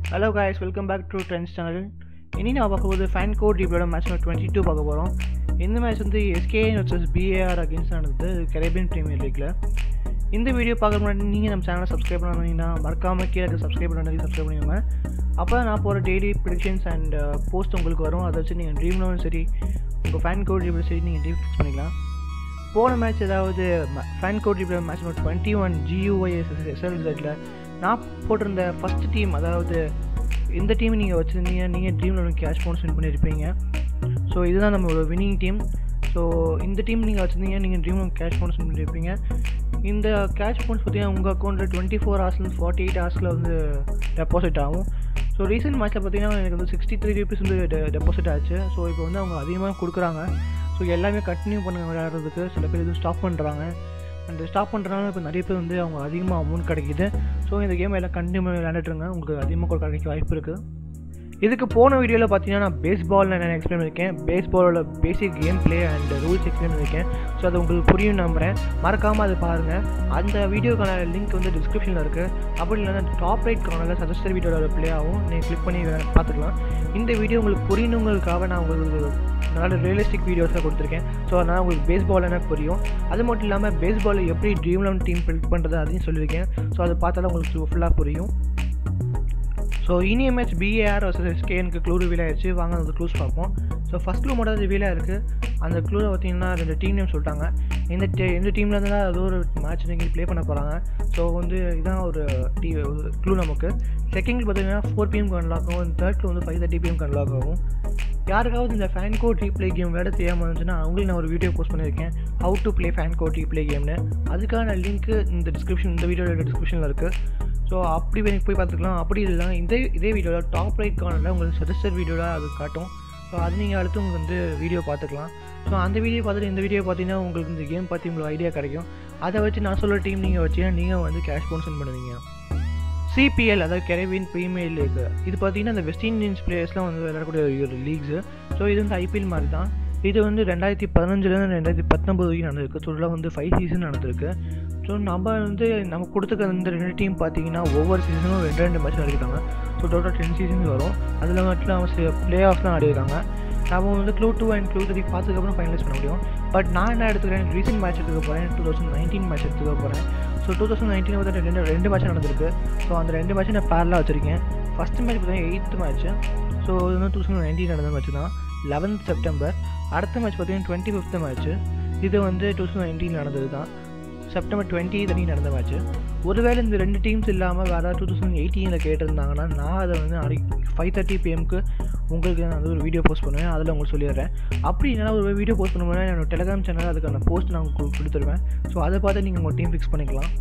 hello guys welcome back to trends channel இனி நான் பார்க்க போது ஃபேன் கோட் டீப்போட மேட்ச் நம்பர் டுவெண்ட்டி டூ பார்க்க போகிறோம் இந்த மேட்ச் வந்து எஸ்கேஎன் வர்சஸ் பிஏஆர் அகேன்ஸ்ட் நடந்தது கரேபியன் ப்ரீமியர் லீக்கில் இந்த வீடியோ பார்க்க முன்னாடி நீங்கள் நம்ம சேனலை சப்ஸ்கிரைப் பண்ணீங்கன்னா மறக்காமல் கீழே சப்ஸ்கிரைப் பண்ணி சப்ஸ்கிரைப் பண்ணிக்கோங்க அப்போ நான் போகிற டெய்லி ப்ரிடிக்ஷன்ஸ் அண்ட் போஸ்ட் உங்களுக்கு வரும் அதை வச்சு நீங்கள் ட்ரீம் லோன் சரி உங்கள் ஃபேன் கோட் டீப்போட சரி நீங்கள் டீப் ஃபிக்ஸ் பண்ணிக்கலாம் போன மேட்ச் ஏதாவது ஃபேன் கோட் டீப்போட match number twenty one G U Y S எஸ்எல்இசட்டில் நான் போட்டிருந்த ஃபஸ்ட் டீம் அதாவது இந்த டீம் நீங்கள் வச்சுருந்தீங்க நீங்கள் டீமில் கேஷ் போனஸ் வின் பண்ணியிருப்பீங்க ஸோ இதுதான் நம்மளோட வின்னிங் டீம் ஸோ இந்த டீம் நீங்கள் வச்சுருந்தீங்க நீங்கள் ட்ரீம் கேஷ் போனஸ் வின் பண்ணியிருப்பீங்க இந்த கேஷ் போனஸ் பார்த்தீங்கன்னா உங்கள் அக்கௌண்ட்டில் டுவெண்ட்டி ஃபோர் ஹவர்ஸ்லேருந்து ஃபார்ட்டி எயிட் ஹவர்ஸில் வந்து டெபாசிட் ஆகும் ஸோ ரீசெண்ட் மேட்ச்சில் பார்த்தீங்கன்னா எனக்கு வந்து சிக்ஸ்டி த்ரீ ருபீஸ் வந்து டெபாசிட் ஆச்சு ஸோ இப்போ வந்து அவங்க அதிகமாக கொடுக்குறாங்க ஸோ எல்லாமே கண்டினியூ பண்ணுங்க விளையாடுறதுக்கு சில பேர் எதுவும் ஸ்டாப் பண்ணுறாங்க அந்த ஸ்டாப் பண்ணுறதுனால இப்போ நிறைய பேர் வந்து அவங்க அதிகமாக அமௌண்ட் கிடைக்கிது ஸோ இந்த கேம் எல்லாம் கண்டினியூ விளையாண்டுட்டுருங்க உங்களுக்கு அதிகமாக கூட கிடைக்க வாய்ப்பு இருக்குது இதுக்கு போன வீடியோவில் பார்த்தீங்கன்னா நான் பேஸ் பால் நான் எக்ஸ்பிளைன் பண்ணியிருக்கேன் பேஸ் பாலோட basic game play and rules explain பண்ணியிருக்கேன் ஸோ அது உங்களுக்கு புரியும் நம்புகிறேன் மறக்காமல் அதை பாருங்கள் அந்த வீடியோக்கான லிங்க் வந்து டிஸ்கிரிப்ஷனில் இருக்குது அப்படி இல்லைன்னா டாப் ரைட் கார்னரில் சஜஸ்டர் வீடியோட ப்ளே ஆகும் நீங்கள் கிளிக் பண்ணி பார்த்துக்கலாம் இந்த வீடியோ உங்களுக்கு புரியணுங்களுக்காக நான் உங்களுக்கு நல்ல ரியலிஸ்டிக் வீடியோஸாக கொடுத்துருக்கேன் ஸோ அதனால் உங்களுக்கு பேஸ் பால் எனக்கு புரியும் அது மட்டும் இல்லாமல் பேஸ் பாலில் எப்படி ட்ரீம் லெவன் டீம் பில்ட் பண்ணுறது அதையும் சொல்லியிருக்கேன் ஸோ அதை பார்த்தாலும் உங்களுக்கு ஃபுல்லாக புரியும் ஸோ இனிய மேட்ச் பிஏஆர் வர்சஸ் எஸ்கேஎனுக்கு க்ளூ ரிவீல் ஆயிடுச்சு வாங்க அந்த க்ளூஸ் பார்ப்போம் ஸோ ஃபஸ்ட் க்ளூ மட்டும் ரிவீலாக இருக்குது அந்த க்ளூவில் பார்த்தீங்கன்னா ரெண்டு டீம் நேம் சொல்லிட்டாங்க இந்த டீ இந்த டீமில் இருந்து தான் ஏதோ ஒரு மேட்ச் நீங்கள் ப்ளே பண்ண போகிறாங்க ஸோ வந்து இதுதான் ஒரு டீ க்ளூ நமக்கு செகண்ட் பார்த்தீங்கன்னா ஃபோர் பிஎம் அன்லாக் ஆகும் தேர்ட் வந்து ஃபைவ் தேர்ட்டி பிஎம் அன்லாக் ஆகும் யாருக்காவது இந்த ஃபேன் கோட் ரீப்ளே கேம் விளையாட தெரியாமல் இருந்துச்சுன்னா அவங்களுக்கு நான் ஒரு வீடியோ போஸ்ட் பண்ணியிருக்கேன் how to play fan code replay கேம்னு அதுக்கான லிங்க்கு இந்த டிஸ்கிரிப்ஷன் இந்த வீடியோட டிஸ்கிரிப்ஷனில் இருக்குது ஸோ அப்படி எனக்கு போய் பார்த்துக்கலாம் அப்படி இல்லை இதே இதே வீடியோவில் டாப் ரைட் கார்னரில் உங்களுக்கு சஜஸ்டர் வீடியோவில் அது காட்டும் ஸோ அது நீங்கள் அடுத்து உங்களுக்கு வந்து வீடியோ பார்த்துக்கலாம் ஸோ அந்த வீடியோ பார்த்துட்டு இந்த வீடியோ பார்த்தீங்கன்னா உங்களுக்கு இந்த கேம் பற்றி உங்களுக்கு ஐடியா கிடைக்கும் அதை வச்சு நான் சொல்கிற டீம் நீங்கள் வச்சீங்கன்னா நீங்கள் வந்து கேஷ் போன்ஸ் பண்ணுவீங்க சிபிஎல் அதாவது கெரேவியன் ப்ரீமியர் லீக் இது பார்த்தீங்கன்னா இந்த வெஸ்ட் இண்டியன்ஸ் பிளேயர்ஸ்லாம் வந்து விளையாடக்கூடிய ஒரு லீக்ஸு ஸோ இது வந்து ஐபிஎல் மாதிரி தான் இது வந்து ரெண்டாயிரத்தி பதினஞ்சுலேருந்து ரெண்டாயிரத்தி பத்தொம்பது வரைக்கும் நடந்திருக்கு ஸோ வந்து ஃபைவ் சீசன் நடந்திருக்கு ஸோ நம்ம வந்து நம்ம கொடுத்துக்க இந்த ரெண்டு டீம் பார்த்தீங்கன்னா ஒவ்வொரு சீசனும் ரெண்டு ரெண்டு மேட்ச் ஆடிருக்காங்க ஸோ டோட்டல் டென் சீசன்ஸ் வரும் அதில் மட்டும் அவங்க பிளே ஆஃப்லாம் ஆடிருக்காங்க நம்ம வந்து clue two and clue three பார்த்துக்கப்புறம் ஃபைனலைஸ் பண்ண முடியும் பட் நான் என்ன எடுத்துக்கிறேன் ரீசெண்ட் மேட்ச் எடுத்துக்க போகிறேன் டூ தௌசண்ட் நைன்டீன் மேட்ச் எடுத்துக்க போகிறேன் ஸோ டூ தௌசண்ட் நைன்டீன் வந்து ரெண்டு ரெண்டு மேட்ச் நடந்திருக்கு ஸோ அந்த ரெண்டு மேட்ச் நான் பேரலாக வச்சுருக்கேன் ஃபஸ்ட் மேட்ச் பார்த்தீங்கன்னா எயித்து மேட்ச்சு ஸோ இது வந்து டூ தௌசண்ட் நைன்டீன் நடந்த மேட்ச் தான் லெவன்த் செப்டம்பர் அடுத்த மேட்ச் பார்த்தீங்கன்னா டுவெண்ட்டி ஃபிஃப்த் மேட்ச்சு இது வந்து டூ தௌசண்ட் நைன்டீன் நடந்தது தான் செப்டம்பர் டுவெண்ட்டி தனி நடந்த மேட்ச்சு ஒருவேளை இந்த ரெண்டு டீம்ஸ் இல்லாமல் வேறு டூ தௌசண்ட் எயிட்டீனில் கேட்டிருந்தாங்கன்னா நான் அதை வந்து நாளைக்கு ஃபைவ் தேர்ட்டி பிஎம்க்கு உங்களுக்கு நான் வந்து ஒரு வீடியோ போஸ்ட் பண்ணுவேன் அதில் உங்களுக்கு சொல்லிடுறேன் அப்படி இல்லைனா ஒரு வீடியோ போஸ்ட் பண்ணுவேன் என்னோட டெலிகிராம் சேனல் அதுக்கான போஸ்ட் நான் உங்களுக்கு கொடுத்துருவேன் ஸோ அதை பார்த்து நீங்கள் உங்கள் டீம் ஃபிக்ஸ் பண்ணிக்கலாம்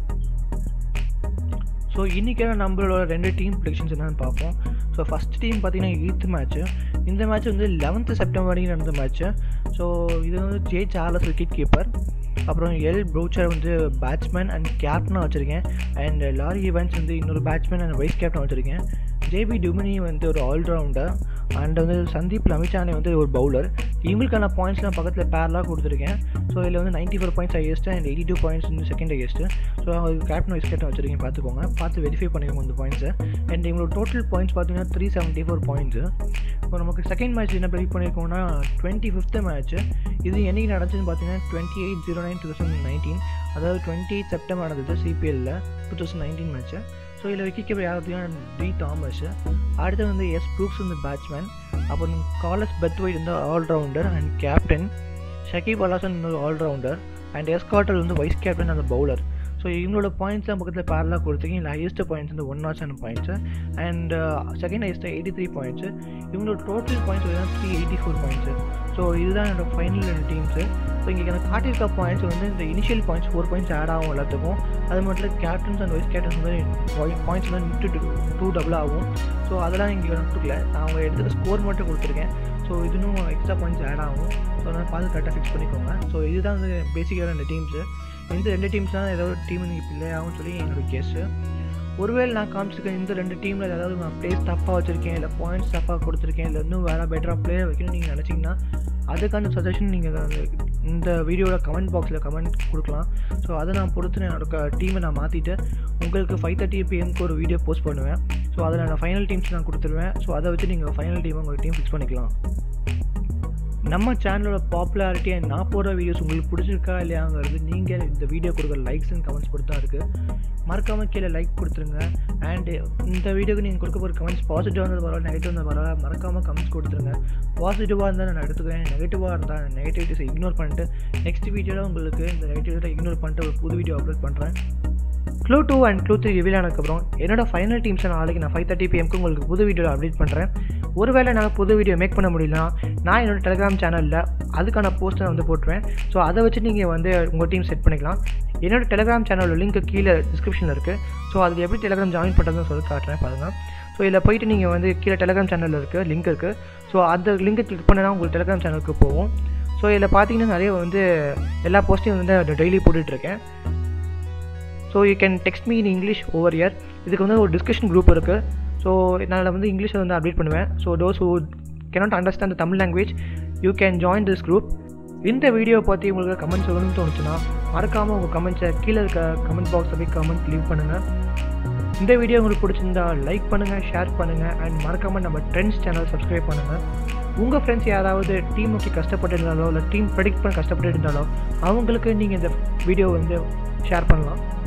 ஸோ இன்றைக்கான நம்மளோட ரெண்டு டீம் ப்ரிடிக்ஷன்ஸ் என்னென்னு பார்ப்போம் ஸோ ஃபஸ்ட் டீம் பார்த்தீங்கன்னா எயித்து மேட்ச்சு இந்த மேட்ச் வந்து லெவன்த்து செப்டம்பர் வரைக்கும் நடந்த மேட்ச்சு ஸோ இது வந்து ஜே சார்லஸ் விக்கெட் கீப்பர் அப்புறம் எல் ப்ரௌச்சர் வந்து பேட்ஸ்மேன் அண்ட் கேப்டனாக வச்சுருக்கேன் அண்ட் லாரி ஈவெண்ட்ஸ் வந்து இன்னொரு பேட்ஸ்மேன் அண்ட் வைஸ் கேப்டன் வச்சுருக்கேன் ஜேபி டுமினி வந்து ஒரு ஆல்ரவுண்டர் அண்ட் வந்து சந்தீப் லமிச்சானே வந்து ஒரு பவுலர் இவங்களுக்கான பாயிண்ட்ஸ்லாம் பக்கத்தில் பேரலாக கொடுத்துருக்கேன் ஸோ இதில் வந்து ninety four points highest and eighty two points வந்து செகண்ட் ஹையஸ்ட்டு ஸோ அவங்க கேப்டன் வைஸ் கேப்டன் வச்சுருக்கேன் பார்த்துக்கோங்க பார்த்து வெரிஃபை பண்ணிக்கோங்க இந்த பாயிண்ட்ஸை அண்ட் இவங்களோட டோட்டல் பாயிண்ட்ஸ் பார்த்தீங்கன்னா த்ரீ செவன்ட்டி ஃபோர் பாயிண்ட்ஸு இப்போ நமக்கு செகண்ட் மேட்ச் என்ன ப்ரெடிக் பண்ணியிருக்கோம்னா டுவெண்ட்டி ஃபிஃப்த்து மேட்ச்சு இது என்றைக்கு நடந்துச்சுன்னு பார்த்தீங்கன்னா twenty eight zero nine two thousand nineteen அதாவது டுவெண்ட்டி எயிட் செப்டம்பர் நடந்தது சிபிஎல்லில் two thousand nineteen match so இதில் விக்கெட் கீப்பர் யார் பார்த்தீங்கன்னா டி தாமஸ் அடுத்து வந்து எஸ் ப்ரூக்ஸ் வந்து பேட்ஸ்மேன் அப்புறம் காலஸ் பெத்வைட் வந்து allrounder and captain Shakib Al Hasan வந்து ஆல்ரவுண்டர் அண்ட் எஸ் காட்டல் வந்து வைஸ் கேப்டன் அந்த பவுலர் ஸோ இவங்களோட பாயிண்ட்ஸ்லாம் பக்கத்தில் பேரலாக கொடுத்துருக்கீங்க இல்லை ஹையஸ்ட் பாயிண்ட்ஸ் வந்து one nought seven points and second highest eighty three points இவங்களோட டோட்டல் பாயிண்ட்ஸ் வந்து three eighty four points so இதுதான் என்னோட ஃபைனல் ரெண்டு டீம்ஸு ஸோ இங்கே எனக்கு காட்டியிருக்க பாயிண்ட்ஸ் வந்து இந்த initial points four points add ஆகும் எல்லாத்துக்கும் அது மட்டும் இல்லை கேப்டன்ஸ் அண்ட் வைஸ் கேப்டன்ஸ் வந்து பாயிண்ட்ஸ் வந்து இன்ட்டு டூ டபுள் ஆகும் ஸோ அதெல்லாம் இங்கே நட்டுக்கல நான் அவங்க எடுத்துகிட்டு ஸ்கோர் மட்டும் கொடுத்துருக்கேன் ஸோ இதுவும் எக்ஸ்ட்ரா பாயிண்ட்ஸ் ஆட் ஆகும் ஸோ அதனால் பார்த்து கரெக்டாக ஃபிக்ஸ் பண்ணிக்கோங்க ஸோ இதுதான் வந்து பேசிக்காக ரெண்டு டீம்ஸு இந்த ரெண்டு டீம்ஸ் தான் ஏதோ ஒரு டீம் நீங்கள் பிள்ளை ஆகும்னு சொல்லி என்னோட கெஸ்ஸு ஒருவேளை நான் காமிச்சிருக்கேன் இந்த ரெண்டு டீமில் ஏதாவது நான் பிளேஸ் தப்பாக வச்சுருக்கேன் இல்லை பாயிண்ட்ஸ் தப்பாக கொடுத்துருக்கேன் இல்லை இன்னும் வேறு பெட்டராக பிளேயர் வைக்கணும்னு நீங்கள் நினச்சிங்கன்னா அதுக்கான சஜஷன் நீங்கள் அந்த இந்த வீடியோட கமெண்ட் பாக்ஸில் கமெண்ட் கொடுக்கலாம் ஸோ அதை நான் பொறுத்து என்னோட டீமை நான் மாற்றிட்டு உங்களுக்கு ஃபைவ் தேர்ட்டி பிஎம்க்கு ஒரு வீடியோ போஸ்ட் பண்ணுவேன் ஸோ அதில் நான் ஃபைனல் டீம்ஸ் நான் கொடுத்துருவேன் ஸோ அதை வச்சு நீங்கள் ஃபைனல் டீமை உங்கள் டீம் ஃபிக்ஸ் பண்ணிக்கலாம் நம்ம சேனலோட பாப்புலாரிட்டியை நான் போடுற வீடியோஸ் உங்களுக்கு பிடிச்சிருக்கா இல்லையாங்கிறது நீங்கள் இந்த வீடியோ கொடுக்குற லைக்ஸ் அண்ட் கமெண்ட்ஸ் பொறுத்து தான் இருக்குது மறக்காமல் கீழே லைக் கொடுத்துருங்க அண்டு இந்த வீடியோக்கு நீங்கள் கொடுக்க போகிற கமெண்ட்ஸ் பாசிட்டிவாக இருந்தது பரவாயில்ல நெகட்டிவ் இருந்தது பரவாயில்ல மறக்காமல் கமெண்ட்ஸ் கொடுத்துருங்க பாசிட்டிவாக இருந்தால் நான் எடுத்துக்கிறேன் நெகட்டிவாக இருந்தால் நெகட்டிவிட்டிஸை இக்னோர் பண்ணிட்டு நெக்ஸ்ட் வீடியோவில் உங்களுக்கு இந்த நெகட்டிவிட்டி இக்னோர் பண்ணிட்டு ஒரு புது வீடியோ அப்லோட் பண்ணுறேன் clue two and clue three reveal ஆனதுக்கப்புறம் என்னோட ஃபைனல் டீம்ஸை நாளைக்கு நான் ஃபைவ் தேர்ட்டி பிஎம்க்கு உங்களுக்கு புது வீடியோவில் அப்டேட் பண்ணுறேன் ஒருவேளை நான் புது வீடியோ மேக் பண்ண முடியலனா நான் என்னோட டெலிகிராம் சேனலில் அதுக்கான போஸ்ட்டை வந்து போட்டுருவேன் ஸோ அதை வச்சு நீங்கள் வந்து உங்கள் டீம் செட் பண்ணிக்கலாம் என்னோட டெலிகிராம் சேனலோட லிங்க் கீழே டிஸ்கிரிப்ஷனில் இருக்குது ஸோ அதில் எப்படி டெலிகிராம் ஜாயின் பண்ணுறதுன்னு சொல்லி காட்டுறேன் பாருங்கள் ஸோ இதில் போயிட்டு நீங்கள் வந்து கீழே டெலிகிராம் சேனலில் இருக்குது லிங்க் இருக்குது ஸோ அந்த லிங்கை கிளிக் பண்ணால் உங்களுக்கு டெலிகிராம் சேனலுக்கு போகும் ஸோ இதில் பார்த்தீங்கன்னா நிறைய வந்து எல்லா போஸ்ட்டையும் வந்து டெய்லி போட்டுட்ருக்கேன் so you can text me in English over here இதுக்கு வந்து ஒரு டிஸ்கஷன் குரூப் இருக்குது ஸோ நான் வந்து இங்கிலீஷில் வந்து அப்டேட் பண்ணுவேன் so those who cannot understand Tamil language you can join this group இந்த வீடியோ பற்றி உங்களுக்கு கமெண்ட் சொல்லணும்னு தோணுச்சுன்னா மறக்காமல் உங்கள் கமெண்ட்ஸை கீழே இருக்க கமெண்ட் பாக்ஸில் போய் கமெண்ட் லீவ் பண்ணுங்கள் இந்த வீடியோ உங்களுக்கு பிடிச்சிருந்தா லைக் பண்ணுங்கள் ஷேர் பண்ணுங்கள் அண்ட் மறக்காமல் நம்ம ட்ரெண்ட்ஸ் சேனல் சப்ஸ்கிரைப் பண்ணுங்கள் உங்கள் ஃப்ரெண்ட்ஸ் யாராவது டீம் நோக்கி கஷ்டப்பட்டு இருந்தாலோ இல்லை டீம் ப்ரெடிக்ட் பண்ண கஷ்டப்பட்டு இருந்தாலோ அவங்களுக்கு நீங்கள் இந்த வீடியோ வந்து ஷேர் பண்ணலாம்